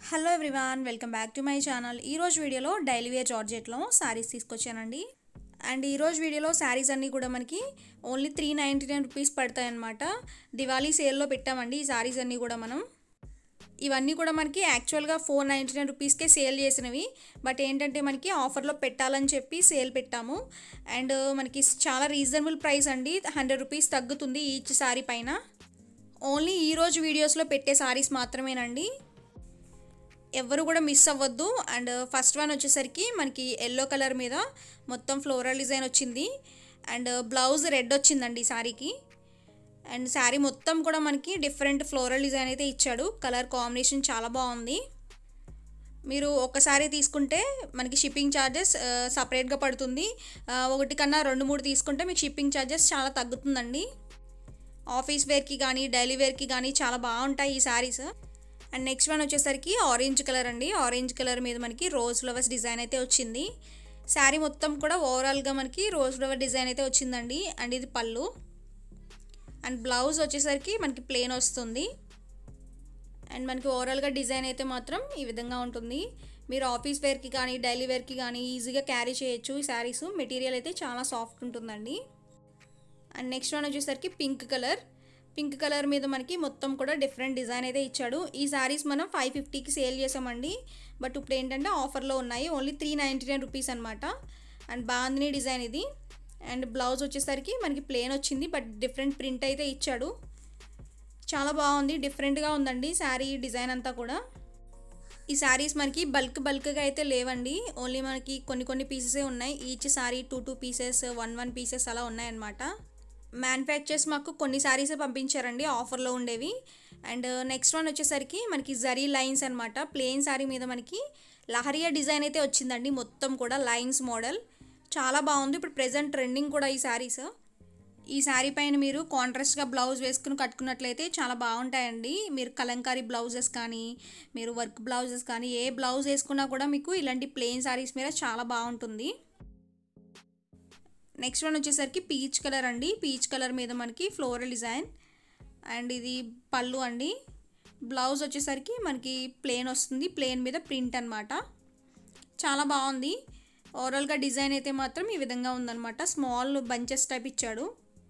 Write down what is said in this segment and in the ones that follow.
hello everyone welcome back to my channel ఈరోజు వీడియోలో daily wear జార్జెట్లో saris తీసుకొచ్చానండి అండ్ ఈరోజు వీడియోలో శారీస్ అన్నీ కూడా మనకి only three ninety nine rupees పడతాయన్నమాట దివాళీ సేల్లో పెట్టామండి ఈ శారీస్ అన్నీ కూడా మనం ఇవన్నీ కూడా మనకి యాక్చువల్గా ఫోర్ నైంటీ నైన్ రూపీస్కే సేల్ చేసినవి బట్ ఏంటంటే మనకి ఆఫర్లో పెట్టాలని చెప్పి సేల్ పెట్టాము అండ్ మనకి చాలా రీజనబుల్ ప్రైస్ అండి హండ్రెడ్ రూపీస్ తగ్గుతుంది ఈచ్ శారీ పైన ఓన్లీ ఈరోజు వీడియోస్లో పెట్టే శారీస్ మాత్రమేనండి ఎవరు కూడా మిస్ అవ్వద్దు అండ్ ఫస్ట్ వన్ వచ్చేసరికి మనకి ఎల్లో కలర్ మీద మొత్తం ఫ్లోరల్ డిజైన్ వచ్చింది అండ్ బ్లౌజ్ రెడ్ వచ్చిందండి ఈ శారీకి అండ్ శారీ మొత్తం కూడా మనకి డిఫరెంట్ ఫ్లోరల్ డిజైన్ అయితే ఇచ్చాడు కలర్ కాంబినేషన్ చాలా బాగుంది మీరు ఒకసారి తీసుకుంటే మనకి షిప్పింగ్ ఛార్జెస్ సపరేట్గా పడుతుంది ఆ, ఒకటి కన్నా రెండు మూడు తీసుకుంటే మీకు షిప్పింగ్ ఛార్జెస్ చాలా తగ్గుతుందండి ఆఫీస్ వేర్కి కానీ డైలీ వేర్కి కానీ చాలా బాగుంటాయి ఈ శారీస్ అండ్ నెక్స్ట్ వన్ వచ్చేసరికి ఆరెంజ్ కలర్ అండి ఆరెంజ్ కలర్ మీద మనకి రోజ్ ఫ్లవర్స్ డిజైన్ అయితే వచ్చింది శారీ మొత్తం కూడా ఓవరాల్గా మనకి రోజ్ ఫ్లవర్ డిజైన్ అయితే వచ్చిందండి అండ్ ఇది పళ్ళు అండ్ బ్లౌజ్ వచ్చేసరికి మనకి ప్లెయిన్ వస్తుంది అండ్ మనకి ఓవరాల్గా డిజైన్ అయితే మాత్రం ఈ విధంగా ఉంటుంది మీరు ఆఫీస్ వేర్కి కానీ డైలీ వేర్కి కానీ ఈజీగా క్యారీ చేయొచ్చు ఈ శారీస్ మెటీరియల్ అయితే చాలా సాఫ్ట్ ఉంటుందండి అండ్ నెక్స్ట్ వన్ వచ్చేసరికి పింక్ కలర్ పింక్ కలర్ మీద మనకి మొత్తం కూడా డిఫరెంట్ డిజైన్ అయితే ఇచ్చాడు ఈ శారీస్ మనం ఫైవ్ ఫిఫ్టీకి సేల్ చేసామండి బట్ ఇప్పుడు ఏంటంటే ఆఫర్లో ఉన్నాయి only three ninety nine rupees అనమాట అండ్ బాందిని డిజైన్ ఇది అండ్ బ్లౌజ్ వచ్చేసరికి మనకి ప్లేన్ వచ్చింది బట్ డిఫరెంట్ ప్రింట్ అయితే ఇచ్చాడు చాలా బాగుంది డిఫరెంట్గా ఉందండి శారీ డిజైన్ అంతా కూడా ఈ శారీస్ మనకి బల్క్ బల్క్గా అయితే లేవండి ఓన్లీ మనకి కొన్ని కొన్ని పీసెసే ఉన్నాయి each sari two two pieces one one pieces అలా ఉన్నాయన్నమాట మ్యానుఫ్యాక్చర్స్ మాకు కొన్ని శారీసే పంపించారండి ఆఫర్లో ఉండేవి అండ్ నెక్స్ట్ వన్ వచ్చేసరికి మనకి జరీ లైన్స్ అనమాట ప్లెయిన్ శారీ మీద మనకి లహరియా డిజైన్ అయితే వచ్చిందండి మొత్తం కూడా లైన్స్ మోడల్ చాలా బాగుంది ఇప్పుడు ప్రెజెంట్ ట్రెండింగ్ కూడా ఈ శారీస్ ఈ శారీ పైన మీరు కాంట్రాస్ట్గా బ్లౌజ్ వేసుకుని కట్టుకున్నట్లయితే చాలా బాగుంటాయండి మీరు కలంకారీ బ్లౌజెస్ కానీ మీరు వర్క్ బ్లౌజెస్ కానీ ఏ బ్లౌజ్ వేసుకున్నా కూడా మీకు ఇలాంటి ప్లెయిన్ శారీస్ మీద చాలా బాగుంటుంది నెక్స్ట్ వన్ వచ్చేసరికి పీచ్ కలర్ అండి పీచ్ కలర్ మీద మనకి ఫ్లోరల్ డిజైన్ అండ్ ఇది పళ్ళు అండి బ్లౌజ్ వచ్చేసరికి మనకి ప్లేన్ వస్తుంది ప్లేన్ మీద ప్రింట్ అనమాట చాలా బాగుంది ఓవరాల్గా డిజైన్ అయితే మాత్రం ఈ విధంగా ఉందన్నమాట స్మాల్ బంచెస్ టైప్ ఇచ్చాడు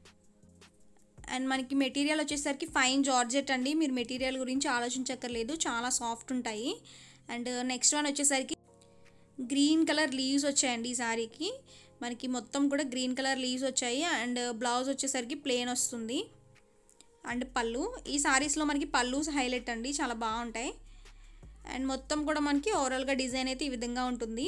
అండ్ మనకి మెటీరియల్ వచ్చేసరికి ఫైన్ జార్జెట్ అండి మీరు మెటీరియల్ గురించి ఆలోచించక్కర్లేదు చాలా సాఫ్ట్ ఉంటాయి అండ్ నెక్స్ట్ వన్ వచ్చేసరికి గ్రీన్ కలర్ లీవ్స్ వచ్చాయండి ఈ శారీకి మనకి మొత్తం కూడా గ్రీన్ కలర్ లీవ్స్ వచ్చాయి అండ్ బ్లౌజ్ వచ్చేసరికి ప్లెయిన్ వస్తుంది అండ్ పళ్ళు ఈ శారీస్లో మనకి పళ్ళు హైలైట్ అండి చాలా బాగుంటాయి అండ్ మొత్తం కూడా మనకి ఓవరాల్గా డిజైన్ అయితే ఈ విధంగా ఉంటుంది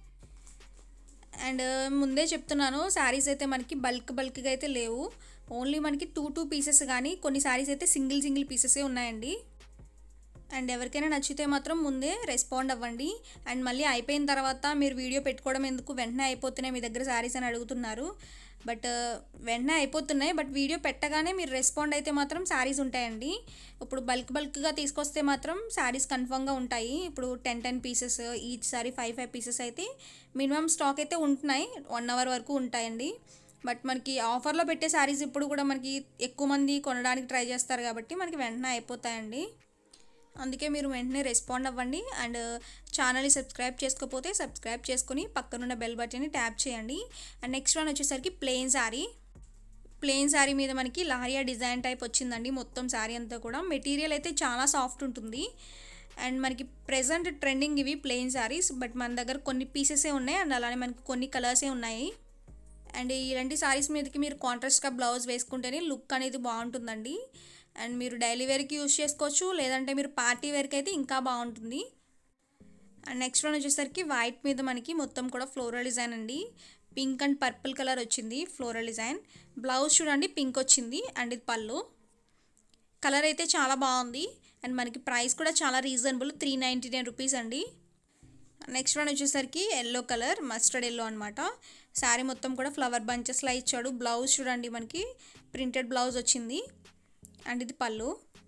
అండ్ ముందే చెప్తున్నాను శారీస్ అయితే మనకి బల్క్ బల్క్గా అయితే లేవు ఓన్లీ మనకి టూ టూ పీసెస్ కానీ కొన్ని శారీస్ అయితే సింగిల్ సింగిల్ పీసెసే ఉన్నాయండి అండ్ ఎవరికైనా నచ్చితే మాత్రం ముందే రెస్పాండ్ అవ్వండి అండ్ మళ్ళీ అయిపోయిన తర్వాత మీరు వీడియో పెట్టుకోవడం ఎందుకు వెంటనే అయిపోతున్నాయి మీ దగ్గర శారీస్ అని అడుగుతున్నారు బట్ వెంటనే అయిపోతున్నాయి బట్ వీడియో పెట్టగానే మీరు రెస్పాండ్ అయితే మాత్రం శారీస్ ఉంటాయండి ఇప్పుడు బల్క్ బల్క్గా తీసుకొస్తే మాత్రం శారీస్ కన్ఫర్మ్గా ఉంటాయి ఇప్పుడు ten ten pieces each sorry five five pieces అయితే మినిమం స్టాక్ అయితే ఉంటున్నాయి వన్ అవర్ వరకు ఉంటాయండి బట్ మనకి ఆఫర్లో పెట్టే శారీస్ ఇప్పుడు కూడా మనకి ఎక్కువ మంది కొనడానికి ట్రై చేస్తారు కాబట్టి మనకి వెంటనే అయిపోతాయండి అందుకే మీరు వెంటనే రెస్పాండ్ అవ్వండి అండ్ ఛానల్ని సబ్స్క్రైబ్ చేసుకోకపోతే సబ్స్క్రైబ్ చేసుకుని పక్కనున్న బెల్ బటన్ని ట్యాప్ చేయండి అండ్ నెక్స్ట్ వన్ వచ్చేసరికి ప్లెయిన్ శారీ ప్లెయిన్ శారీ మీద మనకి లారియా డిజైన్ టైప్ వచ్చిందండి మొత్తం శారీ అంతా కూడా మెటీరియల్ అయితే చాలా సాఫ్ట్ ఉంటుంది అండ్ మనకి ప్రెజెంట్ ట్రెండింగ్ ఇవి ప్లెయిన్ శారీస్ బట్ మన దగ్గర కొన్ని పీసెసే ఉన్నాయి అండ్ అలానే మనకి కొన్ని కలర్సే ఉన్నాయి అండ్ ఇలాంటి శారీస్ మీదకి మీరు కాంట్రాస్ట్గా బ్లౌజ్ వేసుకుంటేనే లుక్ అనేది బాగుంటుందండి అండ్ మీరు డైలీ వేర్కి యూస్ చేసుకోవచ్చు లేదంటే మీరు పార్టీ వేర్కి అయితే ఇంకా బాగుంటుంది అండ్ నెక్స్ట్ వన్ వచ్చేసరికి వైట్ మీద మనకి మొత్తం కూడా ఫ్లోరల్ డిజైన్ అండి పింక్ అండ్ పర్పుల్ కలర్ వచ్చింది ఫ్లోరల్ డిజైన్ బ్లౌజ్ చూడండి పింక్ వచ్చింది అండ్ ఇది పళ్ళు కలర్ అయితే చాలా బాగుంది అండ్ మనకి ప్రైస్ కూడా చాలా reasonable three ninety nine rupees అండి నెక్స్ట్ వన్ వచ్చేసరికి ఎల్లో కలర్ మస్టర్డ్ ఎల్లో అనమాట శారీ మొత్తం కూడా ఫ్లవర్ బంచెస్లా ఇచ్చాడు బ్లౌజ్ చూడండి మనకి ప్రింటెడ్ బ్లౌజ్ వచ్చింది అండ్ ఇది పళ్ళు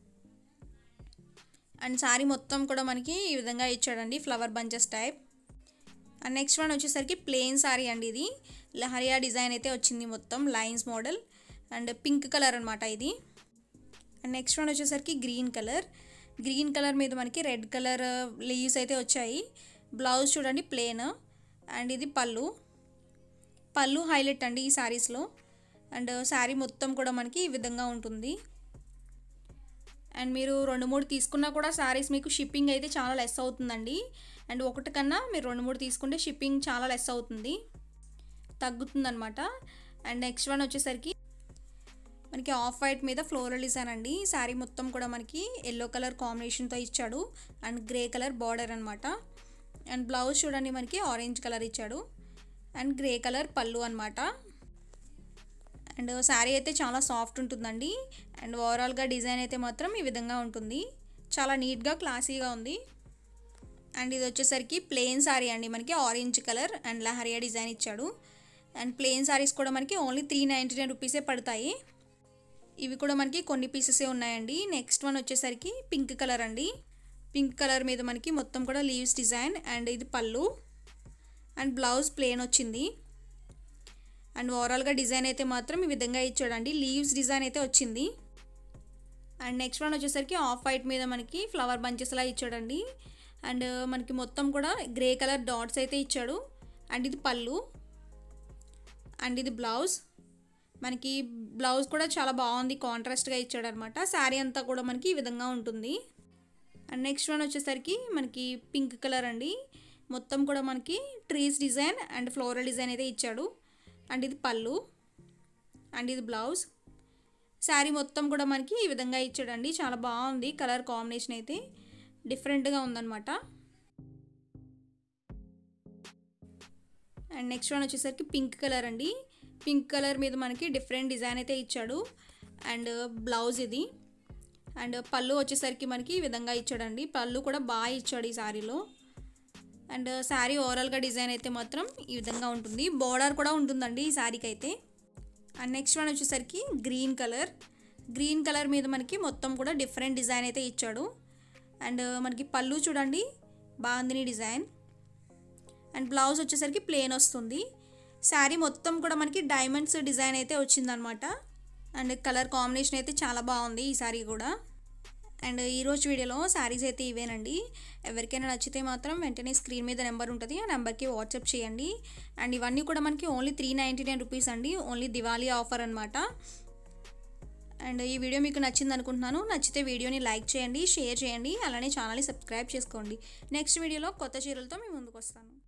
అండ్ శారీ మొత్తం కూడా మనకి ఈ విధంగా ఇచ్చాడండి flower bunches type and next one వచ్చేసరికి ప్లెయిన్ శారీ అండి ఇది లహరియా డిజైన్ అయితే వచ్చింది మొత్తం lines model and pink colour అనమాట ఇది అండ్ నెక్స్ట్ వన్ వచ్చేసరికి గ్రీన్ కలర్ గ్రీన్ కలర్ మీద మనకి రెడ్ కలర్ లీవ్స్ అయితే వచ్చాయి బ్లౌజ్ చూడండి ప్లేన్ అండ్ ఇది పళ్ళు పళ్ళు హైలైట్ అండి ఈ శారీస్లో అండ్ శారీ మొత్తం కూడా మనకి ఈ విధంగా ఉంటుంది అండ్ మీరు రెండు మూడు తీసుకున్నా కూడా శారీస్ మీకు షిప్పింగ్ అయితే చాలా లెస్ అవుతుందండి అండ్ ఒకటి కన్నా మీరు రెండు మూడు తీసుకుంటే షిప్పింగ్ చాలా లెస్ అవుతుంది తగ్గుతుందనమాట అండ్ నెక్స్ట్ వన్ వచ్చేసరికి మనకి ఆఫ్ వైట్ మీద ఫ్లోరల్ డిజైన్ అండి శారీ మొత్తం కూడా మనకి ఎల్లో కలర్ కాంబినేషన్తో ఇచ్చాడు అండ్ గ్రే కలర్ బార్డర్ అనమాట అండ్ బ్లౌజ్ చూడండి మనకి ఆరెంజ్ కలర్ ఇచ్చాడు అండ్ గ్రే కలర్ పళ్ళు అనమాట అండ్ శారీ అయితే చాలా సాఫ్ట్ ఉంటుందండి అండ్ ఓవరాల్గా డిజైన్ అయితే మాత్రం ఈ విధంగా ఉంటుంది చాలా నీట్గా క్లాసీగా ఉంది అండ్ ఇది వచ్చేసరికి ప్లెయిన్ శారీ అండి మనకి orange colour and lehariya design ఇచ్చాడు అండ్ ప్లెయిన్ శారీస్ కూడా మనకి ఓన్లీ త్రీ నైంటీ నైన్ రూపీసే పడతాయి ఇవి కూడా మనకి కొన్ని పీసెసే ఉన్నాయండి నెక్స్ట్ వన్ వచ్చేసరికి పింక్ కలర్ అండి పింక్ కలర్ మీద మనకి మొత్తం కూడా లీవ్స్ డిజైన్ అండ్ ఇది పళ్ళు అండ్ బ్లౌజ్ ప్లెయిన్ వచ్చింది అండ్ ఓవరాల్గా డిజైన్ అయితే మాత్రం ఈ విధంగా ఇచ్చాడండి లీవ్స్ డిజైన్ అయితే వచ్చింది అండ్ నెక్స్ట్ వన్ వచ్చేసరికి ఆఫ్ వైట్ మీద మనకి ఫ్లవర్ బంచెస్లా ఇచ్చాడండి అండ్ మనకి మొత్తం కూడా గ్రే కలర్ డాట్స్ అయితే ఇచ్చాడు అండ్ ఇది పళ్ళు అండ్ ఇది బ్లౌజ్ మనకి బ్లౌజ్ కూడా చాలా బాగుంది కాంట్రాస్ట్గా ఇచ్చాడు అనమాట శారీ అంతా కూడా మనకి ఈ విధంగా ఉంటుంది అండ్ నెక్స్ట్ వన్ వచ్చేసరికి మనకి పింక్ కలర్ అండి మొత్తం కూడా మనకి trees design and floral design అయితే ఇచ్చాడు అండ్ ఇది పళ్ళు అండ్ ఇది బ్లౌజ్ శారీ మొత్తం కూడా మనకి ఈ విధంగా ఇచ్చాడండి చాలా బాగుంది కలర్ కాంబినేషన్ అయితే డిఫరెంట్గా ఉందన్నమాట అండ్ నెక్స్ట్ వన్ వచ్చేసరికి పింక్ కలర్ అండి పింక్ కలర్ మీద మనకి డిఫరెంట్ డిజైన్ అయితే ఇచ్చాడు అండ్ బ్లౌజ్ ఇది అండ్ పళ్ళు వచ్చేసరికి మనకి ఈ విధంగా ఇచ్చాడండి పళ్ళు కూడా బాగా ఇచ్చాడు ఈ శారీలో అండ్ శారీ ఓవరాల్గా డిజైన్ అయితే మాత్రం ఈ విధంగా ఉంటుంది బోర్డర్ కూడా ఉంటుందండి ఈ శారీకి అయితే అండ్ నెక్స్ట్ వన్ వచ్చేసరికి గ్రీన్ కలర్ గ్రీన్ కలర్ మీద మనకి మొత్తం కూడా డిఫరెంట్ డిజైన్ అయితే ఇచ్చాడు అండ్ మనకి పళ్ళు చూడండి బాగుంది డిజైన్ అండ్ బ్లౌజ్ వచ్చేసరికి ప్లెయిన్ వస్తుంది శారీ మొత్తం కూడా మనకి డైమండ్స్ డిజైన్ అయితే వచ్చిందనమాట అండ్ కలర్ కాంబినేషన్ అయితే చాలా బాగుంది ఈ శారీ కూడా అండ్ ఈరోజు వీడియోలో శారీస్ అయితే ఇవేనండి ఎవరికైనా నచ్చితే మాత్రం వెంటనే స్క్రీన్ మీద నెంబర్ ఉంటుంది ఆ నెంబర్కి వాట్సాప్ చేయండి అండ్ ఇవన్నీ కూడా మనకి only three ninety nine rupees అండి ఓన్లీ దివాళీ ఆఫర్ అనమాట అండ్ ఈ వీడియో మీకు నచ్చింది అనుకుంటున్నాను నచ్చితే వీడియోని లైక్ చేయండి షేర్ చేయండి అలానే ఛానల్ని సబ్స్క్రైబ్ చేసుకోండి నెక్స్ట్ వీడియోలో కొత్త చీరలతో మేము ముందుకు వస్తాను